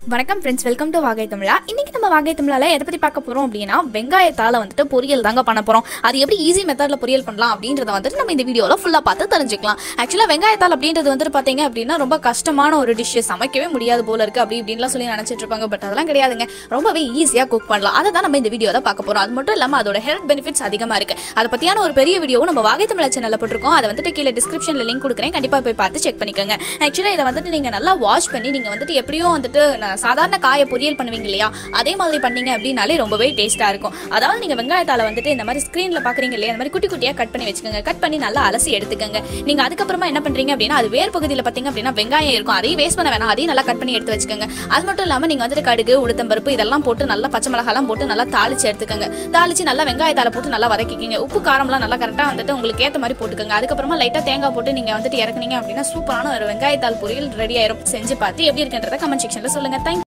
வணக்கம் friends welcome to வாகை தமிழா இன்னைக்கு நம்ம வாகை தமிழால எதை பத்தி பார்க்க போறோம் அப்படின்னா வெங்காயத்தால வந்துட்டு பொரியல் தாங்க பண்ண போறோம் அது எப்படி ஈஸி மெத்தட்ல பொரியல் பண்ணலாம் அப்படின்றத வந்துட்டு நம்ம இந்த வீடியோல ஃபுல்லா பார்த்து தெரிஞ்சுக்கலாம் ஆக்சுவலா வெங்காயத்தால் அப்படின்றது வந்துட்டு பாத்தீங்க அப்படின்னா ரொம்ப கஷ்டமான ஒரு டிஷ் சமைக்கவே முடியாது போல இருக்கு அப்படி இப்படின்லாம் சொல்லி நினைச்சிட்டு இருப்பாங்க பட் அதெல்லாம் கிடையாதுங்க ரொம்பவே ஈஸியா குக் பண்ணலாம் அதை தான் நம்ம இந்த வீடியோல பார்க்க போறோம் அது மட்டும் இல்லாம அதோட ஹெல்த் பெனிஃபிட்ஸ் அதிகமா இருக்கு அதை பத்தியான ஒரு பெரிய வீடியோவும் நம்ம வாகை தமிழா சேனல்ல போட்டிருக்கோம் அதை வந்துட்டு கீழே டிஸ்கிரிப்ஷன்ல லிங்க் கொடுக்குறேன் கண்டிப்பா போய் பார்த்து செக் பண்ணிக்கோங்க ஆக்சுவலா இதை வந்துட்டு நீங்க நல்லா வாஷ் பண்ணி நீங்க வந்துட்டு எப்படியும் வந்துட்டு நான் சாதாரண காயை பொரியல் பண்ணுவீங்க இல்லையா அதே மாதிரி பண்ணீங்க அப்படின்னாலே ரொம்பவே டேஸ்டா இருக்கும் அதாவது நீங்க வெங்காயத்தால வந்துட்டு இந்த மாதிரி ஸ்க்ரீன்ல பாக்குறீங்க இல்லையா இந்த மாதிரி குட்டி குட்டியா கட் பண்ணி வச்சுக்கோங்க கட் பண்ணி நல்லா அலசி எடுத்துக்கோங்க நீங்க அதுக்கப்புறமா என்ன பண்றீங்க அப்படின்னா அது வேர் பகுதியில் பாத்தீங்க அப்படின்னா வெங்காயம் இருக்கும் அதையும் வேஸ்ட் பண்ண வேணாம் அதையும் நல்லா கட் பண்ணி எடுத்து வச்சுக்கோங்க அது மட்டும் இல்லாம நீங்க வந்துட்டு கடுகு உளுத்தம்பருப்பு இதெல்லாம் போட்டு நல்லா பச்சை மிளகாலாம் போட்டு நல்லா தாளிச்சு எடுத்துக்கோங்க தாளிச்சு நல்லா வெங்காயத்தால போட்டு நல்லா வதக்கிக்கிங்க உப்பு காரம்லாம் நல்லா கரெக்டாக வந்துட்டு உங்களுக்கு ஏற்ற மாதிரி போட்டுக்கோங்க அதுக்கப்புறமா லைட்டா தேங்காய் போட்டு நீங்க வந்துட்டு இறக்குனீங்க அப்படின்னா சூப்பரான ஒரு வெங்காயத்தால் பொரியல் ரெடி ஆயிரும் செஞ்சு பார்த்து எப்படி இருக்குன்றத கமெண்ட் செக்ஷன்ல சொல்லுங்க தேங்க்